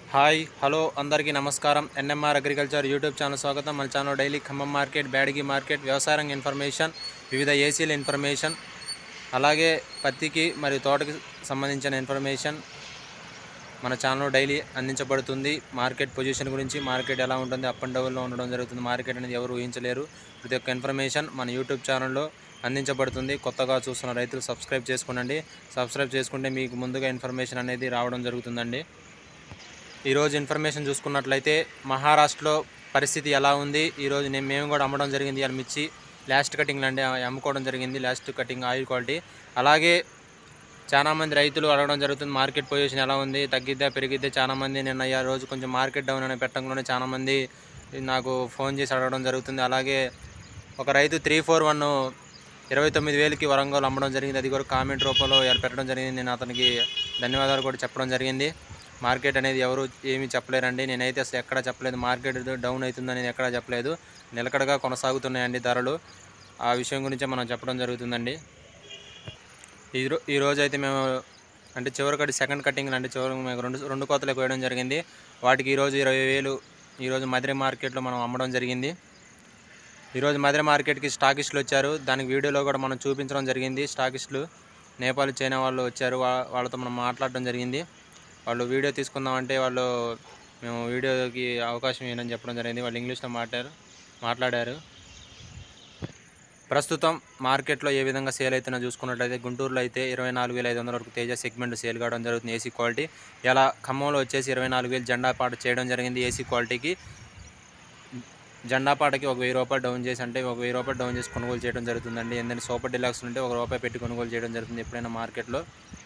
hi hello అందరికీ నమస్కారం NMR agriculture YouTube channel స్వాగతం మన channel daily Khammam market Byadagi market వ్యవసాయ రంగ ఇన్ఫర్మేషన్ వివిధ ఏసీల ఇన్ఫర్మేషన్ అలాగే పత్తికి మరియు తోటకి సంబంధించిన ఇన్ఫర్మేషన్ మన ఛానల్లో డైలీ అందించబడుతుంది మార్కెట్ పొజిషన్ గురించి మార్కెట్ ఎలా ఉంటుంది అప్ అండ్ డౌన్లో ఉండడం జరుగుతుంది మార్కెట్ అనేది ఎవరు ఊహించలేరు ప్రతి ఒక్క ఇన్ఫర్మేషన్ మన యూట్యూబ్ ఛానల్లో అందించబడుతుంది కొత్తగా చూస్తున్న రైతులు సబ్స్క్రైబ్ చేసుకోండి సబ్స్క్రైబ్ చేసుకుంటే మీకు ముందుగా ఇన్ఫర్మేషన్ అనేది రావడం జరుగుతుందండి ఈరోజు ఇన్ఫర్మేషన్ చూసుకున్నట్లయితే మహారాష్ట్రలో పరిస్థితి ఎలా ఉంది ఈరోజు నేను మేము కూడా అమ్మడం జరిగింది అని మిర్చి లాస్ట్ కటింగ్ అండి అమ్ముకోవడం జరిగింది లాస్ట్ కటింగ్ ఆయిల్ క్వాలిటీ అలాగే చాలామంది రైతులు అడగడం జరుగుతుంది మార్కెట్ పొజిషన్ ఎలా ఉంది తగ్గిద్దా పెరిగిద్దా చాలామంది నిన్న ఈ రోజు కొంచెం మార్కెట్ డౌన్ అని పెట్టడంలోనే చాలామంది నాకు ఫోన్ చేసి అడగడం జరుగుతుంది అలాగే ఒక రైతు త్రీ ఫోర్ వన్ ఇరవై తొమ్మిది వేలకి వరంగల్ అమ్మడం జరిగింది అది కూడా కామెంట్ రూపంలో ఎలా పెట్టడం జరిగింది నేను అతనికి ధన్యవాదాలు కూడా చెప్పడం జరిగింది మార్కెట్ అనేది ఎవరు ఏమీ చెప్పలేరండి నేనైతే అసలు ఎక్కడ చెప్పలేదు మార్కెట్ డౌన్ అవుతుందని ఎక్కడా చెప్పలేదు నిలకడగా కొనసాగుతున్నాయండి ధరలు ఆ విషయం గురించే మనం చెప్పడం జరుగుతుందండి ఈ రో ఈ రోజు అయితే మేము అంటే చివరి కటి సెకండ్ కటింగ్ అంటే చివరి మేము రెండు రెండు కోతలకు వేయడం జరిగింది వాటికి ఈరోజు ఇరవై వేలు ఈరోజు మధుర మార్కెట్లో మనం అమ్మడం జరిగింది ఈరోజు మధుర మార్కెట్కి స్టాకిస్టులు వచ్చారు దానికి వీడియోలో కూడా మనం చూపించడం జరిగింది స్టాకిస్టులు నేపాల్ చైనా వాళ్ళు వచ్చారు వా- వాళ్ళతో మనం మాట్లాడడం జరిగింది వాళ్ళు వీడియో తీసుకుందామంటే వాళ్ళు మేము వీడియోకి అవకాశం ఇవ్వని చెప్పడం జరిగింది వాళ్ళు ఇంగ్లీష్లో మాట్లాడారు మాట్లాడారు ప్రస్తుతం మార్కెట్లో ఏ విధంగా సేల్ అవుతుందో చూసుకున్నట్లయితే గుంటూరులో అయితే ఇరవై నాలుగు వేల ఐదు వందల వరకు తేజ సెగ్మెంట్ సేల్ కావడం జరుగుతుంది ఏసీ క్వాలిటీ ఇలా ఖమ్మంలో వచ్చేసి ఇరవై నాలుగు వేలు జెండా పాట చేయడం జరిగింది ఏసీ క్వాలిటీకి జెండా పాటకి ఒక వెయ్యి రూపాయలు డౌన్ చేసి అంటే ఒక వెయ్యి రూపాయలు డౌన్ చేసి కొనుగోలు చేయడం జరుగుతుందండి ఎందుకంటే సూపర్ డిలక్స్ ఉంటే ఒక రూపాయి పెట్టి కొనుగోలు చేయడం జరుగుతుంది ఎప్పుడైనా మార్కెట్లో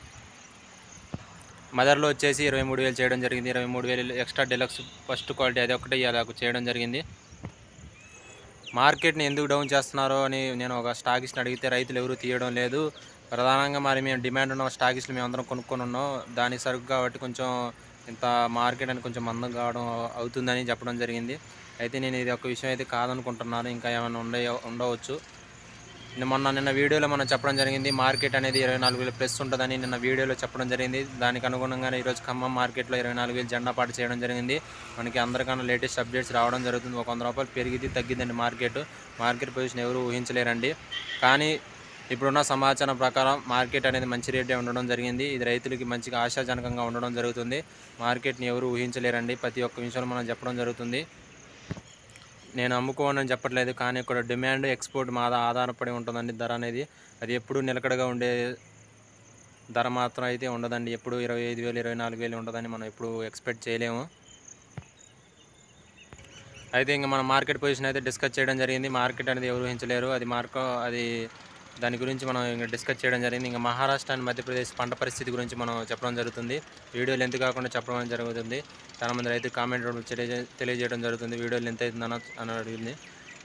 మదర్లో వచ్చేసి ఇరవై మూడు వేలు చేయడం జరిగింది ఇరవై మూడు వేలు ఎక్స్ట్రా డిలక్స్ ఫస్ట్ క్వాలిటీ అది ఒకటే ఇలా చేయడం జరిగింది మార్కెట్ని ఎందుకు డౌన్ చేస్తున్నారో అని నేను ఒక స్టాకిస్ట్ని అడిగితే రైతులు ఎవరు తీయడం లేదు ప్రధానంగా మరి మేము డిమాండ్ ఉన్న స్టాకిస్ట్లు మేము అందరం కొనుక్కొని ఉన్నాం దానికి సరుకు కాబట్టి కొంచెం ఇంత మార్కెట్ అని కొంచెం మందం కావడం అవుతుందని చెప్పడం జరిగింది అయితే నేను ఇది ఒక విషయం అయితే కాదనుకుంటున్నాను ఇంకా ఏమైనా ఉండే ఉండవచ్చు నిన్న మొన్న నిన్న వీడియోలో మనం చెప్పడం జరిగింది మార్కెట్ అనేది ఇరవై నాలుగు వేలు ప్లస్ ఉంటుందని నిన్న వీడియోలో చెప్పడం జరిగింది దానికి అనుగుణంగానే ఈరోజు ఖమ్మం మార్కెట్లో ఇరవై నాలుగు వేలు జెండా పాటు చేయడం జరిగింది మనకి అందరికన్నా లేటెస్ట్ అప్డేట్స్ రావడం జరుగుతుంది ఒక వంద రూపాయలు పెరిగింది తగ్గిద్దండి మార్కెట్ మార్కెట్ పొజిషన్ ఎవరు ఊహించలేరండి కానీ ఇప్పుడున్న సమాచారం ప్రకారం మార్కెట్ అనేది మంచి రేటే ఉండడం జరిగింది ఇది రైతులకి మంచిగా ఆశాజనకంగా ఉండడం జరుగుతుంది మార్కెట్ని ఎవరు ఊహించలేరండి ప్రతి ఒక్క విషయంలో మనం చెప్పడం జరుగుతుంది నేను అమ్ముకోనని చెప్పట్లేదు కానీ ఇక్కడ డిమాండ్ ఎక్స్పోర్ట్ మా ఆధారపడి ఉంటుందండి ధర అనేది అది ఎప్పుడు నిలకడగా ఉండే ధర మాత్రం అయితే ఉండదండి ఎప్పుడు ఇరవై ఐదు వేలు ఇరవై నాలుగు వేలు ఉండదని మనం ఎప్పుడు ఎక్స్పెక్ట్ చేయలేము అయితే ఇంకా మన మార్కెట్ పొజిషన్ అయితే డిస్కస్ చేయడం జరిగింది మార్కెట్ అనేది ఎవరు ఊహించలేరు అది మార్కో అది దాని గురించి మనం ఇంకా డిస్కస్ చేయడం జరిగింది ఇంకా మహారాష్ట్ర అండ్ మధ్యప్రదేశ్ పంట పరిస్థితి గురించి మనం చెప్పడం జరుగుతుంది వీడియో లెంత్ కాకుండా చెప్పడం జరుగుతుంది చాలామంది రైతు కామెంట్ రూపంలో తెలియజే తెలియజేయడం జరుగుతుంది వీడియో లెంత్ అవుతుందని అని అడిగింది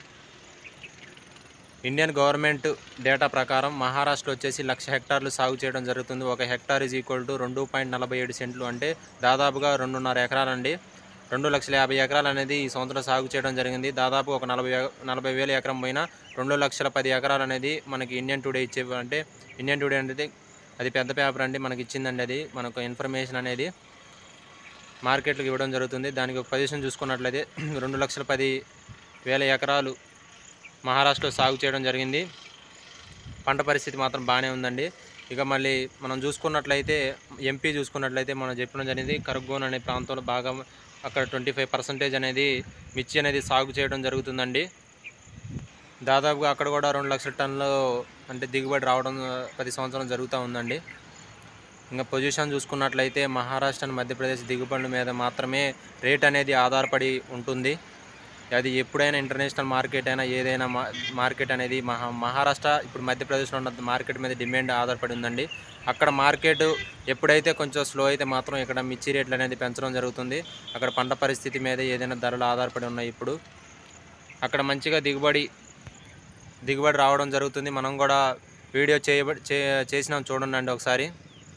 ఇండియన్ గవర్నమెంట్ డేటా ప్రకారం మహారాష్ట్ర వచ్చేసి లక్ష హెక్టార్లు సాగు చేయడం జరుగుతుంది ఒక హెక్టార్ ఈజ్ ఈక్వల్ టు రెండు పాయింట్ నలభై ఏడు సెంట్లు అంటే దాదాపుగా రెండున్నర ఎకరాలండి రెండు లక్షల యాభై ఎకరాలు అనేది ఈ సంవత్సరం సాగు చేయడం జరిగింది దాదాపు ఒక నలభై నలభై వేల ఎకరం పైన రెండు లక్షల పది ఎకరాలు అనేది మనకి ఇండియన్ టుడే ఇచ్చే అంటే ఇండియన్ టుడే అనేది అది పెద్ద పేపర్ అండి మనకి ఇచ్చిందండి అది మనకు ఇన్ఫర్మేషన్ అనేది మార్కెట్లకు ఇవ్వడం జరుగుతుంది దానికి ఒక పొజిషన్ చూసుకున్నట్లయితే రెండు లక్షల పది వేల ఎకరాలు మహారాష్ట్రలో సాగు చేయడం జరిగింది పంట పరిస్థితి మాత్రం బాగానే ఉందండి ఇక మళ్ళీ మనం చూసుకున్నట్లయితే ఎంపీ చూసుకున్నట్లయితే మనం చెప్పడం జరిగింది కరగోన్ అనే ప్రాంతంలో బాగా అక్కడ ట్వంటీ ఫైవ్ పర్సెంటేజ్ అనేది మిర్చి అనేది సాగు చేయడం జరుగుతుందండి దాదాపుగా అక్కడ కూడా రెండు లక్షల టన్నులు అంటే దిగుబడి రావడం ప్రతి సంవత్సరం జరుగుతూ ఉందండి ఇంకా పొజిషన్ చూసుకున్నట్లయితే మహారాష్ట్ర అండ్ మధ్యప్రదేశ్ దిగుబడుల మీద మాత్రమే రేట్ అనేది ఆధారపడి ఉంటుంది అది ఎప్పుడైనా ఇంటర్నేషనల్ మార్కెట్ అయినా ఏదైనా మా- మార్కెట్ అనేది మహా మహారాష్ట్ర ఇప్పుడు మధ్యప్రదేశ్లో ఉన్న మార్కెట్ మీద డిమాండ్ ఆధారపడి ఉందండి అక్కడ మార్కెట్ ఎప్పుడైతే కొంచెం స్లో అయితే మాత్రం ఇక్కడ మిర్చి రేట్లు అనేది పెంచడం జరుగుతుంది అక్కడ పంట పరిస్థితి మీద ఏదైనా ధరలు ఆధారపడి ఉన్నాయి ఇప్పుడు అక్కడ మంచిగా దిగుబడి దిగుబడి రావడం జరుగుతుంది మనం కూడా వీడియో చేయబడి చే చేసినాం చూడండి ఒకసారి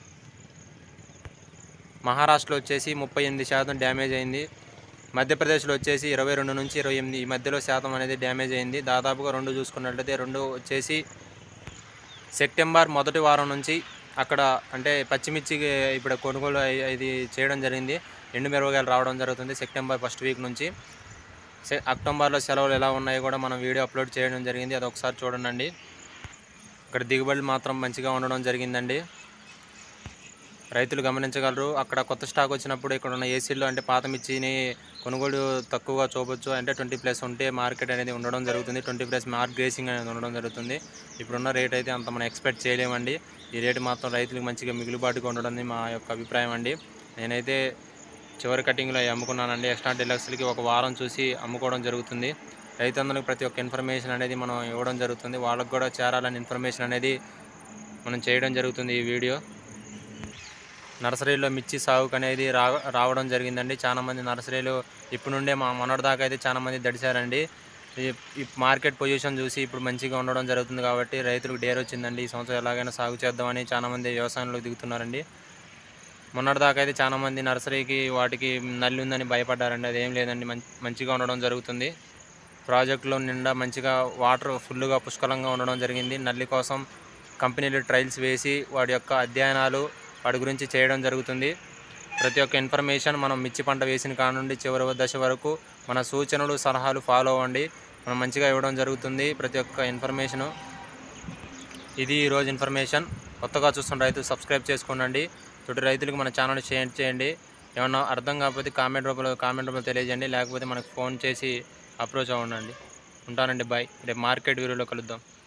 మహారాష్ట్రలో వచ్చేసి ముప్పై ఎనిమిది శాతం డ్యామేజ్ అయింది మధ్యప్రదేశ్లో వచ్చేసి ఇరవై రెండు నుంచి ఇరవై ఎనిమిది ఈ మధ్యలో శాతం అనేది డ్యామేజ్ అయింది దాదాపుగా రెండు చూసుకున్నట్లయితే రెండు వచ్చేసి సెప్టెంబర్ మొదటి వారం నుంచి అక్కడ అంటే పచ్చిమిర్చికి ఇప్పుడు కొనుగోలు అయి- ఇది చేయడం జరిగింది ఎండు మిరపకాయలు రావడం జరుగుతుంది సెప్టెంబర్ ఫస్ట్ వీక్ నుంచి సె- అక్టోబర్లో సెలవులు ఎలా ఉన్నాయో కూడా మనం వీడియో అప్లోడ్ చేయడం జరిగింది అది ఒకసారి చూడండి ఇక్కడ దిగుబడులు మాత్రం మంచిగా ఉండడం జరిగిందండి రైతులు గమనించగలరు అక్కడ కొత్త స్టాక్ వచ్చినప్పుడు ఇక్కడ ఉన్న ఏసీల్లో అంటే పాత మిర్చిని కొనుగోలు తక్కువగా చూపొచ్చు అంటే ట్వంటీ ప్లస్ ఉంటే మార్కెట్ అనేది ఉండడం జరుగుతుంది ట్వంటీ ప్లస్ మార్క్ గ్రేసింగ్ అనేది ఉండడం జరుగుతుంది ఇప్పుడున్న రేట్ అయితే అంత మనం ఎక్స్పెక్ట్ చేయలేమండి ఈ రేటు మాత్రం రైతులకు మంచిగా మిగులుబాటుగా ఉండడం మా యొక్క అభిప్రాయం అండి నేనైతే చివరి కటింగ్లో అవి అమ్ముకున్నానండి ఎక్స్ట్రా డెలక్స్లకి ఒక వారం చూసి అమ్ముకోవడం జరుగుతుంది రైతులందరికీ ప్రతి ఒక్క ఇన్ఫర్మేషన్ అనేది మనం ఇవ్వడం జరుగుతుంది వాళ్ళకు కూడా చేరాలని ఇన్ఫర్మేషన్ అనేది మనం చేయడం జరుగుతుంది ఈ వీడియో నర్సరీలో మిర్చి సాగుకు అనేది రా రావడం జరిగిందండి చాలా మంది నర్సరీలు ఇప్పుడు నుండే మా మొన్నటి దాకా అయితే చాలా మంది దడిచారండి ఈ- ఈ మార్కెట్ పొజిషన్ చూసి ఇప్పుడు మంచిగా ఉండడం జరుగుతుంది కాబట్టి రైతులకు డేర్ వచ్చిందండి ఈ సంవత్సరం ఎలాగైనా సాగు చేద్దామని చాలా మంది వ్యవసాయంలో దిగుతున్నారండి మొన్నటి దాకా అయితే చాలా మంది నర్సరీకి వాటికి నల్లి ఉందని భయపడ్డారండి అదేం లేదండి మంచి మంచిగా ఉండడం జరుగుతుంది ప్రాజెక్టులో నిండా మంచిగా వాటర్ ఫుల్గా పుష్కలంగా ఉండడం జరిగింది నల్లి కోసం కంపెనీలు ట్రయల్స్ వేసి వాటి యొక్క అధ్యయనాలు వాటి గురించి చేయడం జరుగుతుంది ప్రతి ఒక్క ఇన్ఫర్మేషన్ మనం మిర్చి పంట వేసిన కాడ నుండి చివరి దశ వరకు మన సూచనలు సలహాలు ఫాలో అవ్వండి మనం మంచిగా ఇవ్వడం జరుగుతుంది ప్రతి ఒక్క ఇన్ఫర్మేషను ఇది ఈరోజు ఇన్ఫర్మేషన్ కొత్తగా చూస్తున్న రైతు సబ్స్క్రైబ్ చేసుకోండి తోటి రైతులకు మన ఛానల్ షేర్ చేయండి ఏమన్నా అర్థం కాకపోతే కామెంట్ రూపంలో కామెంట్ రూపంలో తెలియజేయండి లేకపోతే మనకు ఫోన్ చేసి అప్రోచ్ అవ్వండి ఉంటానండి బాయ్ రేపు మార్కెట్ వీడియోలో కలుద్దాం